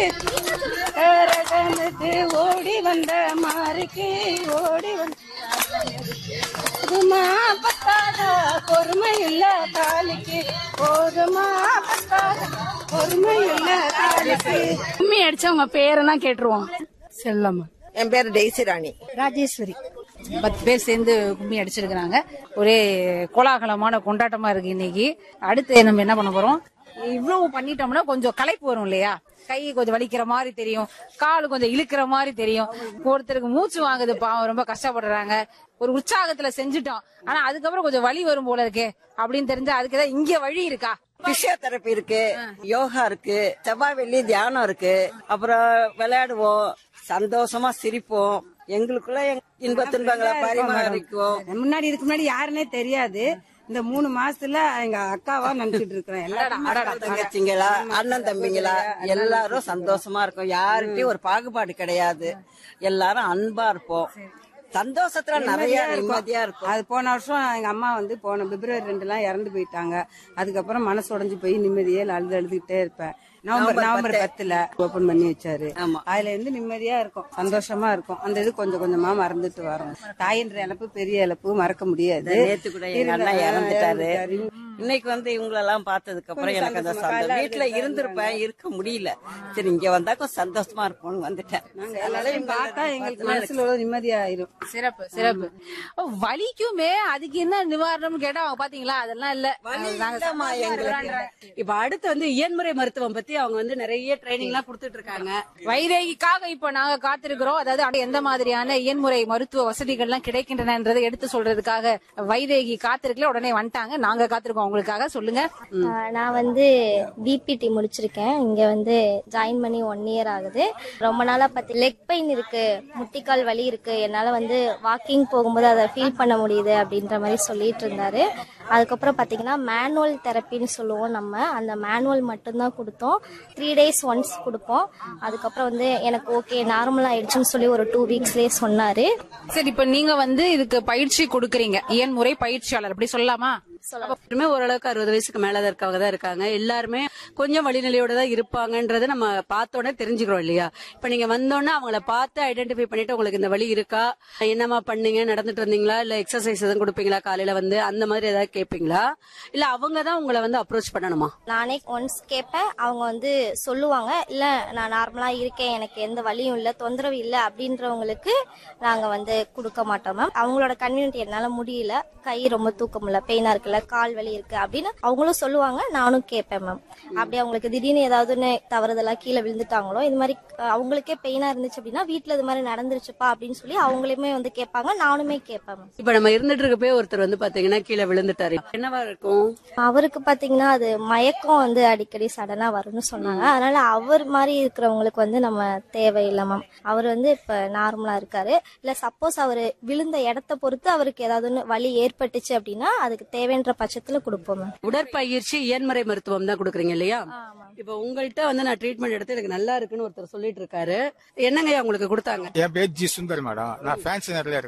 கரகனுக்கு ஓடி வந்த மாறிக்கு ஓடி வந்த போதுமா பத்தாத பொறுமை இல்ல தாலிக்கு போதுமா பத்தாத பொறுமை இல்ல தாலிக்கு கும்மி அடிச்சா உங்க பேரெல்லாம் கேட்டுருவோம் செல்லம்மா என் பேரு டெய்சி ராணி ராஜேஸ்வரி பத்து பேர் சேர்ந்து கும்மி அடிச்சிருக்கிறாங்க ஒரே கோலாகலமான கொண்டாட்டமா இருக்கு இன்னைக்கு அடுத்து நம்ம என்ன பண்ண போறோம் இவ்வளவு பண்ணிட்டோம்னா கொஞ்சம் களைப்பு வரும் இல்லையா கை கொஞ்சம் வலிக்கிற மாதிரி தெரியும் கால் கொஞ்சம் இழுக்கிற மாதிரி தெரியும் ஒருத்தருக்கு மூச்சு வாங்குது பாவம் ரொம்ப கஷ்டப்படுறாங்க ஒரு உற்சாகத்துல செஞ்சுட்டோம் ஆனா அதுக்கப்புறம் கொஞ்சம் வலி வரும் போல இருக்கே அப்படின்னு தெரிஞ்சா அதுக்கு ஏதாவது இங்க வழி இருக்கா பிசியோதெரபி இருக்கு யோகா இருக்கு செவ்வாய் வெள்ளி தியானம் இருக்கு அப்புறம் விளையாடுவோம் சந்தோஷமா சிரிப்போம் எங்களுக்குள்ள எங்க இன்ப துன்பங்களை பரிமாறிக்குவோம் முன்னாடி இதுக்கு முன்னாடி யாருன்னே தெரியாது இந்த மூணு மாசத்துல எங்க அக்காவா நினைச்சிட்டு இருக்கிறேன் எல்லாரும் தங்கச்சிங்களா அண்ணன் தம்பிங்களா எல்லாரும் சந்தோஷமா இருக்கும் யார்கிட்டயும் ஒரு பாகுபாடு கிடையாது எல்லாரும் அன்பா இருப்போம் சந்தோஷத்துல நிறைய நிம்மதியா இருக்கும் அது போன வருஷம் எங்க அம்மா வந்து போன பிப்ரவரி ரெண்டுலாம் இறந்து போயிட்டாங்க அதுக்கப்புறம் மனசு உடைஞ்சு போய் நிம்மதியே அழுது அழுதுகிட்டே இருப்பேன் நவம்பர் நவம்பர் பத்துல ஓபன் பண்ணி வச்சாரு ஆமா. அதுல இருந்து நிம்மதியா இருக்கும் சந்தோஷமா இருக்கும் அந்த இது கொஞ்சம் கொஞ்சமா மறந்துட்டு வரோம் தாயின்ற இழப்பு பெரிய இழப்பு மறக்க முடியாது நேத்து கூட எங்க அண்ணன் இறந்துட்டாரு இன்னைக்கு வந்து இவங்களெல்லாம் பார்த்ததுக்கு அப்புறம் எனக்கு அந்த சந்தோஷம் வீட்டுல இருந்திருப்பேன் இருக்க முடியல சரி இங்க வந்தா கொஞ்சம் சந்தோஷமா இருப்போம்னு வந்துட்டேன் நாங்க எல்லாரையும் பார்த்தா எங்களுக்கு மனசுல ஒரு நிம்மதியா ஆயிரும் சிறப்பு சிறப்பு ஓ, வலிக்குமே அதுக்கு என்ன நிவாரணம்னு கேட்டா அவங்க பாத்தீங்களா அதெல்லாம் இல்ல நாங்க இல்லம்மா எங்களுக்கு இப்ப அடுத்து வந்து இயன்முறை மருத்துவம் பத்தி அவங்க வந்து நிறைய ட்ரைனிங் எல்லாம் கொடுத்துட்டு இருக்காங்க வைதேகிக்காக இப்ப நாங்க காத்திருக்கிறோம் அதாவது அங்க எந்த மாதிரியான இயன்முறை மருத்துவ வசதிகள் எல்லாம் கிடைக்கின்றனன்றதை எடுத்து சொல்றதுக்காக வைதேகி காத்திருக்கல உடனே வந்துட்டாங்க நாங்க காத்திருக்கோம் உங்களுக்காக சொல்லுங்க ஆஹ் நான் வந்து பிபிடி முடிச்சிருக்கேன் இங்க வந்து ஜாயின் பண்ணி ஒன் இயர் ஆகுது ரொம்ப நாளா பார்த்து லெக் பெயின் இருக்கு முட்டிக்கால் வலி இருக்கு என்னால வந்து வாக்கிங் போகும்போது அதை ஃபீல் பண்ண முடியுது அப்படின்ற மாதிரி சொல்லிட்டு இருந்தாரு அதுக்கப்புறம் பாத்தீங்கன்னா மேனுவல் தெரப்பின்னு சொல்லுவோம் நம்ம அந்த மேனுவல் மட்டும்தான் கொடுத்தோம் த்ரீ டேஸ் ஒன்ஸ் கொடுப்போம் அதுக்கப்புறம் வந்து எனக்கு ஓகே நார்மல் ஆயிடுச்சுன்னு சொல்லி ஒரு டூ வீக்ஸ்லயே சொன்னாரு சரி இப்ப நீங்க வந்து இதுக்கு பயிற்சி கொடுக்கறீங்க இயன்முறை பயிற்சியாளர் அப்படி சொல்லலாமா எல்லாருமே ஓரளவுக்கு அறுபது வயசுக்கு மேலதான் இருக்கவங்க தான் இருக்காங்க எல்லாருமே கொஞ்சம் வழிநிலையோட தான் இருப்பாங்கன்றதை நம்ம பார்த்த உடனே தெரிஞ்சுக்கிறோம் இல்லையா இப்ப நீங்க வந்தோடனே அவங்கள பார்த்து ஐடென்டிஃபை பண்ணிட்டு உங்களுக்கு இந்த வழி இருக்கா என்னமா பண்ணீங்க நடந்துட்டு வந்தீங்களா இல்ல எக்ஸசைஸ் எதுவும் கொடுப்பீங்களா காலையில வந்து அந்த மாதிரி ஏதாவது கேட்பீங்களா இல்ல அவங்க தான் உங்களை வந்து அப்ரோச் பண்ணணுமா நானே ஒன்ஸ் கேட்பேன் அவங்க வந்து சொல்லுவாங்க இல்ல நான் நார்மலா இருக்கேன் எனக்கு எந்த வலியும் இல்ல தொந்தரவு இல்ல அப்படின்றவங்களுக்கு நாங்க வந்து கொடுக்க மாட்டோம் மேம் அவங்களோட கன்வீனியன்ட் என்னால முடியல கை ரொம்ப தூக்கம் இல்ல பெயினா இருக்குல்ல கால் வலி இருக்கு அப்படின்னு அவங்களும் சொல்லுவாங்க நானும் கேட்பேன் மேம் அப்படி அவங்களுக்கு திடீர்னு ஏதாவதுன்னு தவறுதலா கீழே விழுந்துட்டாங்களோ இது மாதிரி அஹ், அவங்களுக்கே பெயினா இருந்துச்சு அப்படின்னா வீட்ல இது மாதிரி நடந்துருச்சுப்பா அப்படின்னு சொல்லி அவங்களுமே வந்து கேட்பாங்க நானுமே கேட்பேன் மேம் இப்ப நம்ம இருந்துட்டு இருக்கப்பே ஒருத்தர் வந்து பாத்தீங்கன்னா கீழே விழுந்துட்டாரு என்னவா இருக்கும் அவருக்கு பாத்தீங்கன்னா அது மயக்கம் வந்து அடிக்கடி சடனா வரும்னு சொன்னாங்க அதனால அவர் மாதிரி இருக்கிறவங்களுக்கு வந்து நம்ம தேவையில்லை மேம் அவர் வந்து இப்ப நார்மலா இருக்காரு இல்ல சப்போஸ் அவர் விழுந்த இடத்த பொறுத்து அவருக்கு ஏதாவது ஒண்ணு வலி ஏற்பட்டுச்சு அப்படின்னா அதுக்கு தேவைன்ற பட்சத்துல கொடுப்போம் மேம் உடற்பயிற்சி இயன்முறை மருத்துவம் தான் கொடுக்குறீங்க இல்லையா இப்ப உங்கள்கிட்ட வந்து நான் ட்ரீட்மெண்ட் எடுத்து எனக்கு நல்லா இருக்குன்னு ஒருத்தர் சொல்லிட்டு இருக்காரு என்னங்க உங்களுக்கு கொடுத்தாங்க என் பேர் ஜி சுந்தர் மேடம் நான் ஃபேன்சி நேரில்